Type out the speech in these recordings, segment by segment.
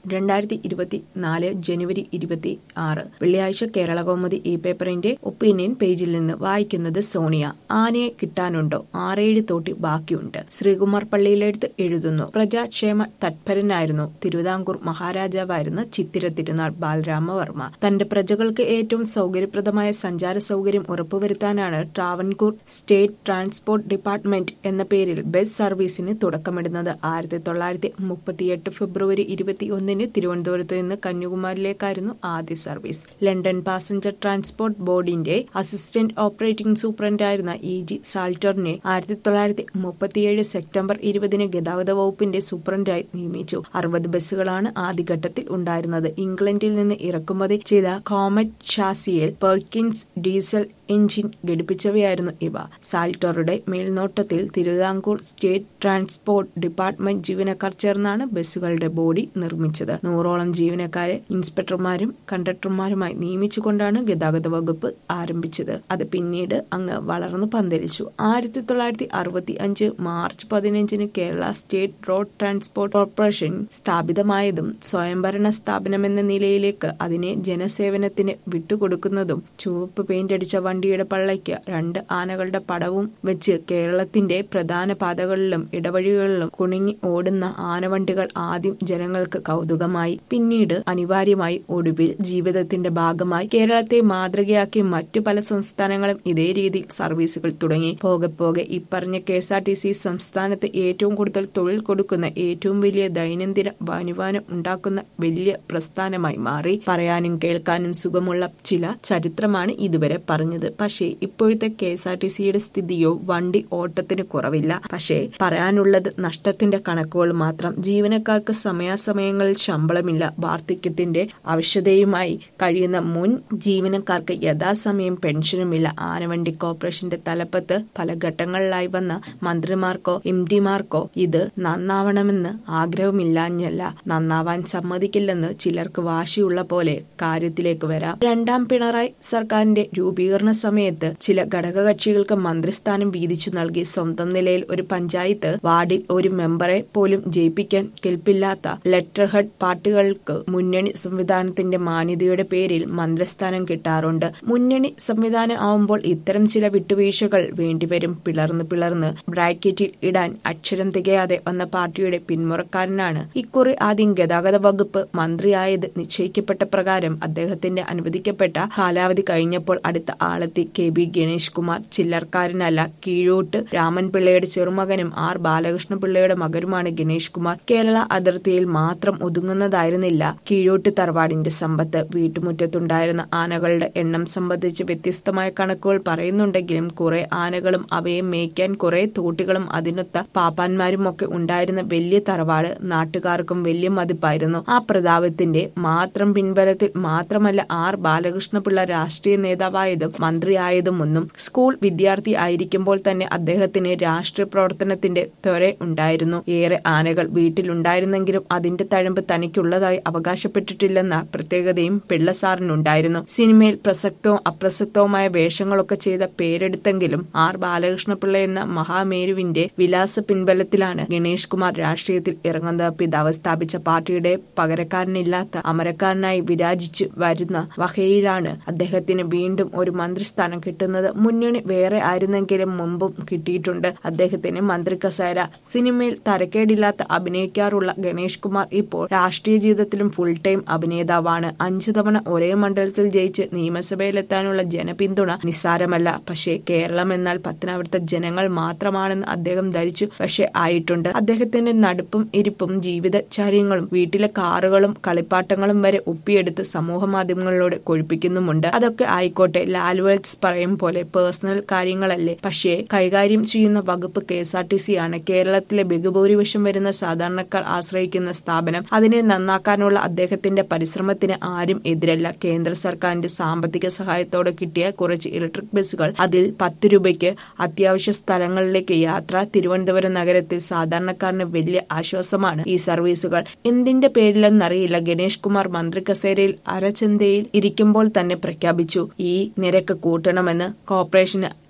രണ്ടായിരത്തി ഇരുപത്തി നാല് ജനുവരി ഇരുപത്തി ആറ് വെള്ളിയാഴ്ച കേരള കൗമുദി ഈ പേപ്പറിന്റെ ഒപ്പീനിയൻ പേജിൽ നിന്ന് വായിക്കുന്നത് സോണിയ ആനയെ കിട്ടാനുണ്ടോ ആറേഴ് തോട്ടി ബാക്കിയുണ്ട് ശ്രീകുമാർ പള്ളിയിലെടുത്ത് എഴുതുന്നു പ്രജാക്ഷേമ തത്പരനായിരുന്നു തിരുവിതാംകൂർ മഹാരാജാവായിരുന്ന ചിത്തിര തിരുനാൾ ബാലരാമവർമ്മ തന്റെ പ്രജകൾക്ക് ഏറ്റവും സൗകര്യപ്രദമായ സഞ്ചാര സൗകര്യം ഉറപ്പുവരുത്താനാണ് ട്രാവൻകൂർ സ്റ്റേറ്റ് ട്രാൻസ്പോർട്ട് ഡിപ്പാർട്ട്മെന്റ് എന്ന പേരിൽ ബസ് സർവീസിന് തുടക്കമിടുന്നത് ആയിരത്തി തൊള്ളായിരത്തി മുപ്പത്തിയെട്ട് ഫെബ്രുവരി ഇരുപത്തിയൊന്നിന് തിരുവനന്തപുരത്ത് നിന്ന് കന്യാകുമാരിയിലേക്കായിരുന്നു ആദ്യ സർവീസ് ലണ്ടൻ പാസഞ്ചർ ട്രാൻസ്പോർട്ട് ബോർഡിന്റെ അസിസ്റ്റന്റ് ഓപ്പറേറ്റിംഗ് സൂപ്രണ്ടായിരുന്ന ഇ ജി സാൾട്ടറിനെ ആയിരത്തി തൊള്ളായിരത്തി മുപ്പത്തിയേഴ് സെപ്റ്റംബർ ഇരുപതിന് ഗതാഗത വകുപ്പിന്റെ സൂപ്രണ്ടായി നിയമിച്ചു അറുപത് ബസ്സുകളാണ് ആദ്യഘട്ടത്തിൽ ഉണ്ടായിരുന്നത് ഇംഗ്ലണ്ടിൽ നിന്ന് ഇറക്കുമതി ചെയ്ത കോമറ്റ് ഷാസിയിൽ പെർക്കിൻസ് ഡീസൽ എഞ്ചിൻ ഘടിപ്പിച്ചവയായിരുന്നു ഇവ സാൾട്ടറുടെ മേൽനോട്ടത്തിൽ തിരുവിതാംകൂർ സ്റ്റേറ്റ് ട്രാൻസ്പോർട്ട് ഡിപ്പാർട്ട്മെന്റ് ജീവനക്കാർ ചേർന്നാണ് ബസ്സുകളുടെ ബോഡി നിർമ്മിച്ചത് നൂറോളം ജീവനക്കാരെ ഇൻസ്പെക്ടർമാരും കണ്ടക്ടർമാരുമായി നിയമിച്ചുകൊണ്ടാണ് ഗതാഗത വകുപ്പ് ആരംഭിച്ചത് അത് പിന്നീട് അങ്ങ് വളർന്നു പന്തലിച്ചു ആയിരത്തി തൊള്ളായിരത്തി അറുപത്തി അഞ്ച് മാർച്ച് പതിനഞ്ചിന് Kerala state road transport corporation സ്ഥാപിതമായതും സ്വയംഭരണ സ്ഥാപനമെന്ന നിലയിലേക്ക് അതിനെ ജനസേവനത്തിന് വിട്ടുകൊടുക്കുന്നതും ചുവപ്പ് പെയിന്റ് അടിച്ച വണ്ടിയുടെ പള്ളയ്ക്ക് രണ്ട് ആനകളുടെ പടവും വെച്ച് കേരളത്തിന്റെ പ്രധാന പാതകളിലും ഇടവഴികളിലും കുണുങ്ങി ഓടുന്ന ആനവണ്ടികൾ ആദ്യം ജനങ്ങൾക്ക് കൗതുകമായി പിന്നീട് അനിവാര്യമായി ഒടുവിൽ ജീവിതത്തിന്റെ ഭാഗമായി കേരളത്തെ മാതൃകയാക്കി മറ്റു പല സംസ്ഥാനങ്ങളും ഇതേ രീതിയിൽ സർവീസുകൾ തുടങ്ങി പോകെ പോകെ ഇപ്പറഞ്ഞ K S R T C സംസ്ഥാനത്ത് ഏറ്റവും കൂടുതൽ തൊഴിൽ കൊടുക്കുന്ന ഏറ്റവും വലിയ ദൈനംദിന വരുമാനം ഉണ്ടാക്കുന്ന വലിയ പ്രസ്ഥാനമായി മാറി പറയാനും കേൾക്കാനും സുഖമുള്ള ചില ചരിത്രമാണ് ഇതുവരെ പറഞ്ഞത് പക്ഷേ ഇപ്പോഴത്തെ കെ എസ് ആർ ടി സിയുടെ സ്ഥിതിയോ വണ്ടി ഓട്ടത്തിന് കുറവില്ല പക്ഷേ പറയാനുള്ളത് നഷ്ടത്തിന്റെ കണക്കുകൾ മാത്രം ജീവനക്കാർക്ക് സമയാസമയങ്ങളിൽ ശമ്പളമില്ല വാർദ്ധക്യത്തിന്റെ ആവശ്യതയുമായി കഴിയുന്ന മുൻ ജീവനക്കാർക്ക് യഥാസമയം പെൻഷനുമില്ല ആനവണ്ടി കോർപ്പറേഷന്റെ തലപ്പത്ത് പല ഘട്ടങ്ങളിലായി വന്ന മന്ത്രിമാർക്കോ എം ഡിമാർക്കോ ഇത് നന്നാവണമെന്ന് ആഗ്രഹമില്ലാഞ്ഞല്ല നന്നാവാൻ സമ്മതിക്കില്ലെന്ന് ചിലർക്ക് വാശിയുള്ള പോലെ കാര്യത്തിലേക്ക് വരാം രണ്ടാം പിണറായി സർക്കാരിന്റെ രൂപീകരണ സമയത്ത് ചില ഘടകകക്ഷികൾക്ക് മന്ത്രിസ്ഥാനം വീതിച്ചു നൽകി സ്വന്തം നിലയിൽ ഒരു പഞ്ചായത്ത് വാർഡിൽ ഒരു മെമ്പറെ പോലും ജയിപ്പിക്കാൻ കെൽപ്പില്ലാത്ത ലെറ്റർ ഹെഡ് പാർട്ടികൾക്ക് മുന്നണി സംവിധാനത്തിന്റെ മാന്യതയുടെ പേരിൽ മന്ത്രിസ്ഥാനം കിട്ടാറുണ്ട് മുന്നണി സംവിധാനം ആവുമ്പോൾ ഇത്തരം ചില വിട്ടുവീഴ്ചകൾ വേണ്ടിവരും പിളർന്ന് പിളർന്ന് ബ്രാക്കറ്റിൽ ഇടാൻ അക്ഷരം തികയാതെ വന്ന പാർട്ടിയുടെ പിന്മുറക്കാരനാണ് ഇക്കുറി ആദ്യം ഗതാഗത വകുപ്പ് മന്ത്രിയായത് നിശ്ചയിക്കപ്പെട്ട പ്രകാരം അദ്ദേഹത്തിന്റെ അനുവദിക്കപ്പെട്ട കാലാവധി കഴിഞ്ഞപ്പോൾ അടുത്ത ആളെത്തി കെ ബി ഗണേഷ് കുമാർ ചില്ലർക്കാരനല്ല കീഴോട്ട് രാമൻ പിള്ളയുടെ ചെറുമകനും ആർ ബാലകൃഷ്ണ പിള്ളയുടെ മകനുമാണ് ഗണേഷ് കുമാർ കേരള അതിർത്തിയിൽ മാത്രം ഒതുങ്ങുന്നതായിരുന്നില്ല കീഴോട്ട് തറവാടിന്റെ സമ്പത്ത് വീട്ടുമുറ്റത്തുണ്ടായിരുന്ന ആനകളുടെ എണ്ണം സംബന്ധിച്ച് വ്യത്യസ്തമായ കണക്കുകൾ പറയുന്നുണ്ടെങ്കിലും കുറെ ആനകളും അവയെ മേയ്ക്കാൻ കുറെ തോട്ടികളും അതിനൊത്ത പാപ്പാന്മാരും ഒക്കെ ഉണ്ടായിരുന്ന വലിയ തറവാട് നാട്ടുകാർക്കും വലിയ മതിപ്പായിരുന്നു ആ പ്രതാപത്തിന്റെ മാത്രം പിൻബലത്തിൽ മാത്രമല്ല ആർ ബാലകൃഷ്ണപിള്ള രാഷ്ട്രീയ നേതാവായതും മന്ത്രിയായതും ഒന്നും സ്കൂൾ വിദ്യാർത്ഥി ആയിരിക്കുമ്പോൾ തന്നെ അദ്ദേഹത്തിന് രാഷ്ട്രീയ പ്രവർത്തനത്തിന്റെ ത്വര ഉണ്ടായിരുന്നു ഏറെ ആനകൾ വീട്ടിലുണ്ടായിരുന്നെങ്കിലും അതിന്റെ തഴമ്പ് തനിക്കുള്ളതായി അവകാശപ്പെട്ടിട്ടില്ലെന്ന പ്രത്യേകതയും പിള്ള സാറിനുണ്ടായിരുന്നു സിനിമയിൽ പ്രസക്തവും അപ്രസക്തവുമായ വേഷങ്ങളൊക്കെ ചെയ്ത പേരെടുത്തെങ്കിലും ആർ ബാലകൃഷ്ണപിള്ള എന്ന മഹാമേരുവിന്റെ വിലാസ പിൻബലത്തിലാണ് ഗണേഷ് കുമാർ രാഷ്ട്രീയത്തിൽ ഇറങ്ങുന്നത് പിതാവ് സ്ഥാപിച്ച പാർട്ടിയുടെ പകരക്കാരനില്ലാത്ത അമരക്കാരനായി വിരാജിച്ചു വരുന്ന വകയിലാണ് അദ്ദേഹത്തിന് വീണ്ടും ഒരു മന്ത്രിസ്ഥാനം കിട്ടുന്നത് മുന്നണി വേറെ ആയിരുന്നെങ്കിലും മുമ്പും കിട്ടിയിട്ടുണ്ട് അദ്ദേഹത്തിന് മന്ത്രി കസേര സിനിമയിൽ തരക്കേടില്ലാത്ത അഭിനയിക്കാറുള്ള ഗണേഷ് കുമാർ ഇപ്പോൾ രാഷ്ട്രീയ ജീവിതത്തിലും ഫുൾ ടൈം അഭിനേതാവാണ് അഞ്ചു തവണ ഒരേ മണ്ഡലത്തിൽ ജയിച്ച് നിയമസഭയിലെത്താനുള്ള ജനപിന്തുണ നിസ്സാരമല്ല പക്ഷേ കേരളം എന്നാൽ പത്തനാപുരത്തെ ജനങ്ങൾ മാത്രമാണെന്ന് അദ്ദേഹം ധരിച്ചു പക്ഷെ ആയിട്ടുണ്ട് അദ്ദേഹത്തിന്റെ നടുപ്പും ഇരിപ്പും ജീവിതചാര്യങ്ങളും വീട്ടിലെ കാറുകളും കളിപ്പാട്ടങ്ങളും വരെ ഒപ്പിയെടുത്ത് സമൂഹ മാധ്യമങ്ങളിലൂടെ കൊഴിപ്പിക്കുന്നുമുണ്ട് അതൊക്കെ ആയിക്കോട്ടെ ലാൽവേൽസ് പറയും പോലെ പേഴ്സണൽ കാര്യങ്ങളല്ലേ പക്ഷേ കൈകാര്യം ചെയ്യുന്ന വകുപ്പ് K S R T C ആണ് കേരളത്തിലെ ബഹുഭൂരിപക്ഷം വരുന്ന സാധാരണക്കാർ ആശ്രയിക്കുന്ന സ്ഥാപനം അതിനെ നന്നാക്കാനുള്ള അദ്ദേഹത്തിന്റെ പരിശ്രമത്തിന് ആരും എതിരല്ല കേന്ദ്ര സർക്കാരിന്റെ സാമ്പത്തിക സഹായത്തോടെ കിട്ടിയ കുറച്ച് ഇലക്ട്രിക് ബസ്സുകൾ അതിൽ പത്ത് രൂപയ്ക്ക് അത്യാവശ്യ സ്ഥലങ്ങളിലേക്ക് യാത്ര തിരുവനന്തപുരം നഗരത്തിൽ സാധാരണക്കാരന് വലിയ ആശ്വാസമാണ് ഈ സർവീസുകൾ എന്തിന്റെ പേരിലെന്നറിയില്ല ഗണേഷ് കുമാർ മന്ത്രി കസേരയിൽ അരചന്തയിൽ ഇരിക്കുമ്പോൾ തന്നെ പ്രഖ്യാപിച്ചു ഈ നിരക്ക് കൂട്ടണമെന്ന് കോർപ്പറേഷന്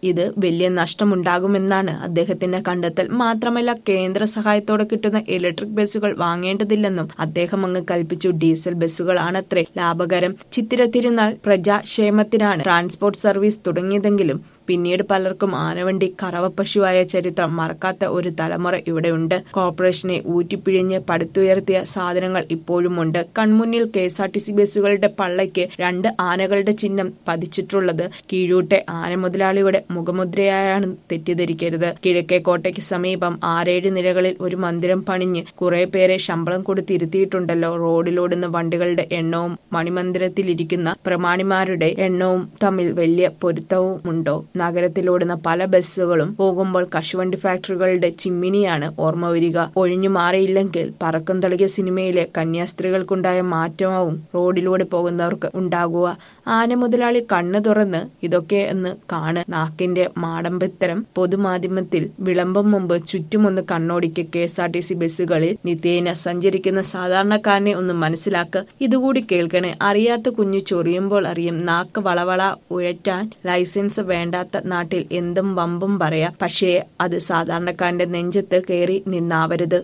ഇത് വലിയ നഷ്ടമുണ്ടാകുമെന്നാണ് അദ്ദേഹത്തിന്റെ കണ്ടെത്തൽ മാത്രമല്ല കേന്ദ്ര സഹായത്തോടെ കിട്ടുന്ന ഇലക്ട്രിക് ബസ്സുകൾ വാങ്ങേണ്ടതില്ലെന്നും അദ്ദേഹം അങ്ങ് കൽപ്പിച്ചു ഡീസൽ ബസ്സുകളാണത്രേ ലാഭകരം ചിത്തിര തിരുനാൾ പ്രജാക്ഷേമത്തിനാണ് ട്രാൻസ്പോർട്ട് സർവീസ് തുടങ്ങിയതെങ്കിലും പിന്നീട് പലർക്കും ആനവണ്ടി കറവപ്പശുവായ ചരിത്രം മറക്കാത്ത ഒരു തലമുറ ഇവിടെയുണ്ട് കോർപ്പറേഷനെ ഊറ്റിപ്പിഴിഞ്ഞ് പടുത്തുയർത്തിയ സാധനങ്ങൾ ഇപ്പോഴുമുണ്ട് കൺമുന്നിൽ K S R T C ബസ്സുകളുടെ പള്ളയ്ക്ക് രണ്ട് ആനകളുടെ ചിഹ്നം പതിച്ചിട്ടുള്ളത് കീഴൂട്ടെ ആന മുതലാളിയുടെ മുഖമുദ്രയായാണ് തെറ്റിദ്ധരിക്കരുത് കിഴക്കേ കോട്ടയ്ക്ക് സമീപം ആറേഴ് നിലകളിൽ ഒരു മന്ദിരം പണിഞ്ഞ് കുറെ പേരെ ശമ്പളം കൊടുത്തിരുത്തിയിട്ടുണ്ടല്ലോ റോഡിലോടുന്ന വണ്ടികളുടെ എണ്ണവും മണിമന്ദിരത്തിലിരിക്കുന്ന പ്രമാണിമാരുടെ എണ്ണവും തമ്മിൽ വലിയ പൊരുത്തവുമുണ്ടോ നഗരത്തിലോടുന്ന പല ബസ്സുകളും പോകുമ്പോൾ കശുവണ്ടി ഫാക്ടറികളുടെ ചിമ്മിനിയാണ് ഓർമ്മ വരിക ഒഴിഞ്ഞു മാറിയില്ലെങ്കിൽ പറക്കം തളിക സിനിമയിലെ കന്യാസ്ത്രീകൾക്കുണ്ടായ മാറ്റമാവും റോഡിലൂടെ പോകുന്നവർക്ക് ഉണ്ടാകുക ആന മുതലാളി കണ്ണു തുറന്ന് ഇതൊക്കെ എന്ന് കാണ് നാക്കിന്റെ മാടമ്പത്തരം പൊതുമാധ്യമത്തിൽ വിളമ്പം മുമ്പ് ചുറ്റുമൊന്ന് കണ്ണോടിക്ക് K S R T C ബസ്സുകളിൽ നിത്യേന സഞ്ചരിക്കുന്ന സാധാരണക്കാരനെ ഒന്ന് മനസ്സിലാക്ക് ഇതുകൂടി കേൾക്കണേ അറിയാത്ത കുഞ്ഞു ചൊറിയുമ്പോൾ അറിയും നാക്ക് വളവള ഉഴറ്റാൻ ലൈസൻസ് വേണ്ടാത്ത നാട്ടിൽ എന്തും വമ്പും പറയാം പക്ഷേ അത് സാധാരണക്കാരന്റെ നെഞ്ചത്ത് കയറി നിന്നാവരുത്